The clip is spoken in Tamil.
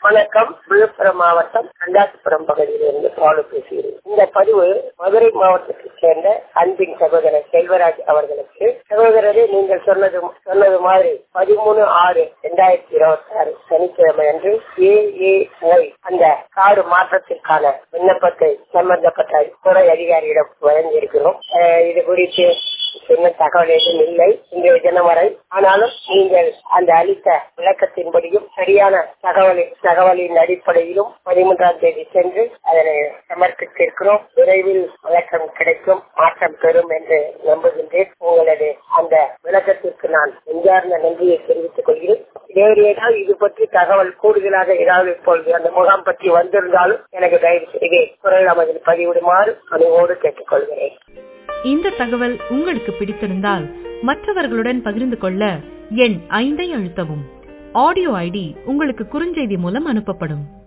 வணக்கம் விழுப்புரம் மாவட்டம் கண்டாசிபுரம் பகுதியிலிருந்து பாலு பேசுகிறேன் இந்த பதிவு மதுரை மாவட்டத்தைச் சேர்ந்த அன்பின் சகோதரர் செல்வராஜ் அவர்களுக்கு சகோதரரே நீங்கள் சொன்னது சொன்னது மாதிரி பதிமூணு ஆறு இரண்டாயிரத்தி இருபத்தி ஆறு சனிக்கிழமை அன்று ஏஏஒய் அந்த காடு மாற்றத்திற்கான விண்ணப்பத்தை சம்பந்தப்பட்ட துறை அதிகாரியிடம் வழங்கியிருக்கிறோம் அஹ் இது குறித்து என்ன தகவல் எதுவும் இல்லை இன்றைய தினம் வரை ஆனாலும் நீங்கள் அந்த அளித்த விளக்கத்தின்படியும் சரியான தகவலின் தகவலின் அடிப்படையிலும் பதிமூன்றாம் தேதி சென்று அதனை சமர்ப்பித்திருக்கிறோம் விரைவில் விளக்கம் கிடைக்கும் மாற்றம் பெறும் என்று நம்புகின்றேன் உங்களது அந்த விளக்கத்திற்கு நான் நெஞ்சார்ந்த நன்றியை தெரிவித்துக் கொள்கிறேன் வேறு ஏதாவது இது பற்றி தகவல் கூடுதலாக ஏதாவது இப்பொழுது அந்த முகாம் பற்றி வந்திருந்தாலும் எனக்கு தயவு செய்து குரல் அமைதில் பதிவிடுமாறு அனுவோடு கேட்டுக்கொள்கிறேன் இந்த தகவல் உங்களுக்கு பிடித்திருந்தால் மற்றவர்களுடன் பகிர்ந்து கொள்ள எண் ஐந்தை அழுத்தவும் ஆடியோ ஐடி உங்களுக்கு குறுஞ்செய்தி மூலம் அனுப்பப்படும்